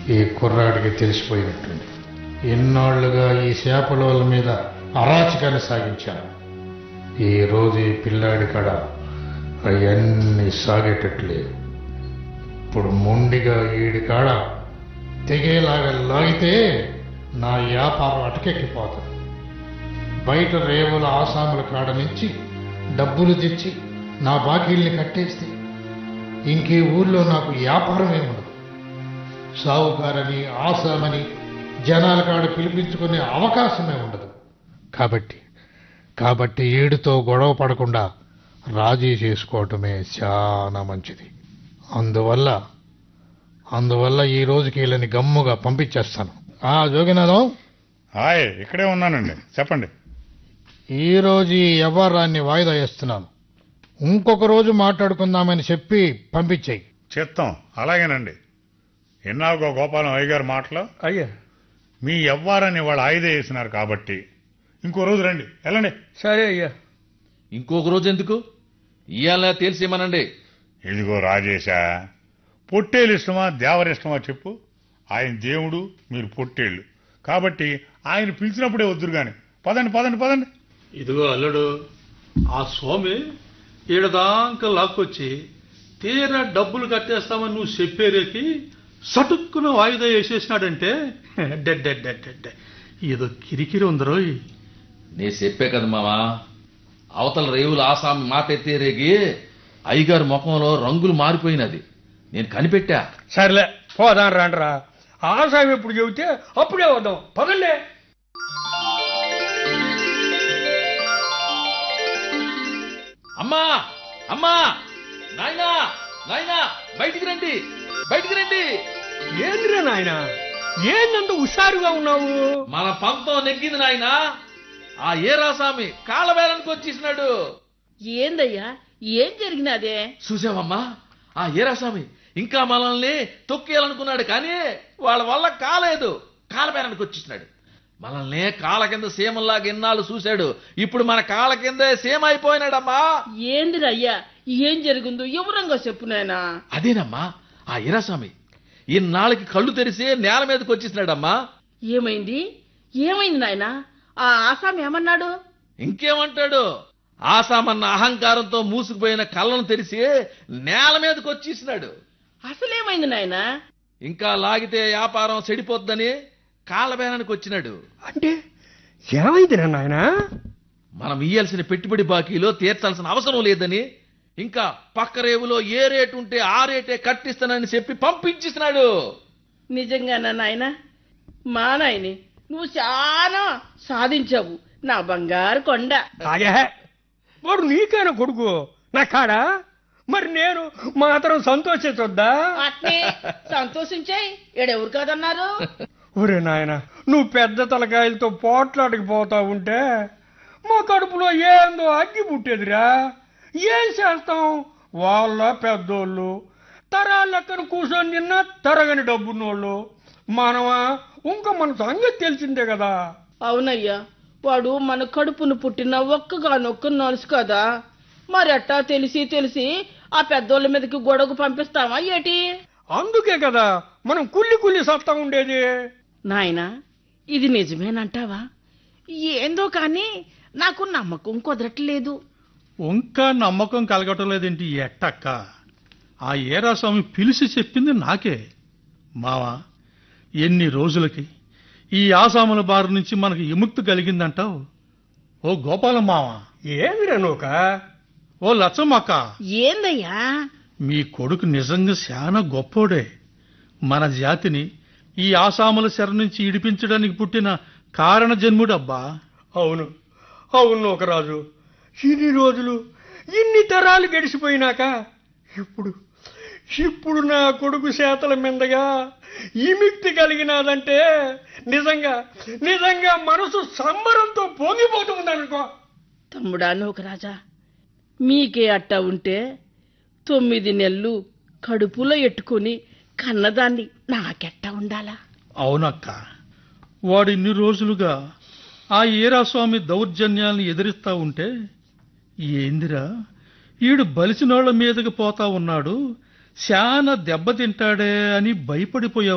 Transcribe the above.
ఈ కుర్రాడికి తెలిసిపోయినట్టుంది ఎన్నాళ్లుగా ఈ శాపలోల మీద అరాచకాన్ని సాగించాను ఈ రోజు ఈ పిల్లాడి కడ అవన్నీ సాగేటట్లేదు ఇప్పుడు మొండిగా ఈడి కాడ తెగేలాగా లాగితే నా వ్యాపారం అటకెక్కిపోతుంది బయట రేవుల ఆసాముల కాడ నుంచి డబ్బులు తెచ్చి నా బాకీల్ని కట్టేస్తే ఇంకే ఊళ్ళో నాకు వ్యాపారం ఏముండదు సావుకారని ఆసామని జనాల కాడ పిలిపించుకునే అవకాశమే ఉండదు కాబట్టి కాబట్టి ఏడుతో గొడవ పడకుండా రాజీ చేసుకోవటమే చాలా మంచిది అందువల్ల అందువల్ల ఈ రోజుకి వీళ్ళని గమ్ముగా పంపించేస్తాను ఆ జోగినాథం హాయ్ ఇక్కడే ఉన్నానండి చెప్పండి ఈ రోజు ఈ వ్యవహారాన్ని వాయిదా వేస్తున్నాను ఇంకొక రోజు మాట్లాడుకుందామని చెప్పి పంపించేయి చిత్తం అలాగేనండి ఎన్నాగో గోపాలం అయ్యగారి మాటలు అయ్యా మీ ఎవ్వారని వాళ్ళు ఆయుధ వేసినారు కాబట్టి ఇంకో రోజు రండి వెళ్ళండి సరే అయ్యా ఇంకొక రోజు ఎందుకు ఇవాళ తేల్చేయమనండి ఇదిగో రాజేశా పొట్టేలు ఇష్టమా దేవరి ఇష్టమా చెప్పు ఆయన దేవుడు మీరు పొట్టేళ్ళు కాబట్టి ఆయన పిలిచినప్పుడే వద్దురు గాని పదండి పదండి పదండి ఇదిగో అల్లుడు ఆ స్వామి ఈడదాంక లాక్కొచ్చి తీరా డబ్బులు కట్టేస్తామని నువ్వు చెప్పేరేకి సటుక్కున వాయిదా వేసేసినాడంటే డెడ్డెడ్డెడ్డెడ్డ ఏదో కిరికిరి ఉందరోయ్ నేను చెప్పే కదా మావా అవతల రేవులు ఆసామి మాట ఎత్తే రేగి అయ్యగారి ముఖంలో రంగులు మారిపోయినది నేను కనిపెట్టా సర్లే పోదాం రండ్రా ఆసామి ఎప్పుడు చెబితే అప్పుడే వద్దాం పదండి అమ్మా అమ్మా నాయనా నాయనా బయటికి రండి బయటికి రండి ఏంద్రా నాయన ఏందంత హుషారుగా ఉన్నావు మన పంతం నెగ్గింది నాయనా ఆ ఏరాసామి కాళ్ళబేరానికి వచ్చేసినాడు ఏందయ్యా ఏం జరిగినదే చూసావమ్మా ఆ ఏరాస్వామి ఇంకా మనల్ని తొక్కేయాలనుకున్నాడు కానీ వాళ్ళ వల్ల కాలేదు కాలబేరానికి వచ్చేసినాడు మనల్ని కాళ్ళ కింద సీమల్లాగా ఎన్నాళ్ళు చూశాడు ఇప్పుడు మన కాళ్ళ కింద సీమ అయిపోయినాడమ్మా ఏందిరయ్యా ఏం జరిగిందో వివరంగా చెప్పు నాయనా అదేనమ్మా ఆ ఈరాస్వామి ఇన్నాళ్ళకి కళ్ళు తెరిసి నేల మీదకి వచ్చేసినాడమ్మా ఏమైంది ఏమైంది నాయనా ఆ ఆసామి ఏమన్నాడు ఇంకేమంటాడు ఆసామన్న అహంకారంతో మూసుకుపోయిన కళ్ళను తెరిసి నేల మీదకి వచ్చేసినాడు అసలేమైంది నాయనా ఇంకా లాగితే వ్యాపారం చెడిపోద్దని కాళ్ళబేరానికి వచ్చినాడు అంటే ఏమైందిరా నాయన మనం ఇయ్యాల్సిన పెట్టుబడి బాకీలో తీర్చాల్సిన అవసరం లేదని ఇంకా పక్క రేవులో ఏ రేటు ఉంటే ఆ రేటే కట్టిస్తానని చెప్పి పంపించేసినాడు నిజంగానా నాయనా మా నాయని నువ్వు చాలా సాధించావు నా బంగారు కొండ అదే వాడు నీకేనా కొడుకు నా కాడా మరి నేను మాత్రం సంతోషించొద్దా అట్నే సంతోషించాయి ఈడెవరు కాదన్నారు ఒరే నాయన నువ్వు పెద్ద తలకాయలతో పోట్లాడికి పోతా ఉంటే మా కడుపులో ఏందో అగ్గి పుట్టేదిరా ఏం చేస్తాం వాళ్ళ పెద్దోళ్ళు తరాల లెక్కన కూర్చొని నిన్న తరగని డబ్బున్నోళ్ళు మనమా ఇంకా మన సంగతి తెలిసిందే కదా అవునయ్యా వాడు మన కడుపును పుట్టిన ఒక్కగానొక్క నలుసు కదా మరి అట్టా తెలిసి తెలిసి ఆ పెద్దోళ్ళ మీదకి గొడవకు పంపిస్తావా ఏటి అందుకే కదా మనం కుల్లి కుల్లి సత్తా ఉండేది నాయనా ఇది నిజమేనంటావా ఏందో కానీ నాకు నమ్మకం కుదరట్లేదు ఇంకా నమ్మకం కలగటం లేదేంటి ఈ ఎట్టక్క ఆ ఏరాస్వామి పిలిచి చెప్పింది నాకే మావా ఎన్ని రోజులకి ఈ ఆసాముల బారి నుంచి మనకి విముక్తి కలిగిందంటావు ఓ గోపాలం మావా ఏమిరా నూక ఓ లచ్చమ్మక్క ఏందయ్యా మీ కొడుకు నిజంగా చాలా గొప్పోడే మన జాతిని ఈ ఆసాముల శర నుంచి ఇడిపించడానికి పుట్టిన కారణ జన్ముడబ్బా అవును అవును ఒక రాజు ఇన్ని రోజులు ఇన్ని తరాలు గడిచిపోయినాక ఇప్పుడు ఇప్పుడు నా కొడుకు చేతల మీదగా విముక్తి కలిగినాదంటే నిజంగా నిజంగా మనసు సంబరంతో పొంగిపోతుందనుకో తమ్ముడా రాజా మీకే అట్టా ఉంటే తొమ్మిది నెలలు కడుపులో ఎట్టుకుని కన్నదాన్ని నాకెట్టా ఉండాలా అవునక్క వాడు ఇన్ని రోజులుగా ఆ ఈరాస్వామి దౌర్జన్యాల్ని ఎదిరిస్తా ఉంటే ఏందిరా ఈడు బలిసినోళ్ల మీదకి పోతా ఉన్నాడు శాన దెబ్బతింటాడే అని భయపడిపోయావు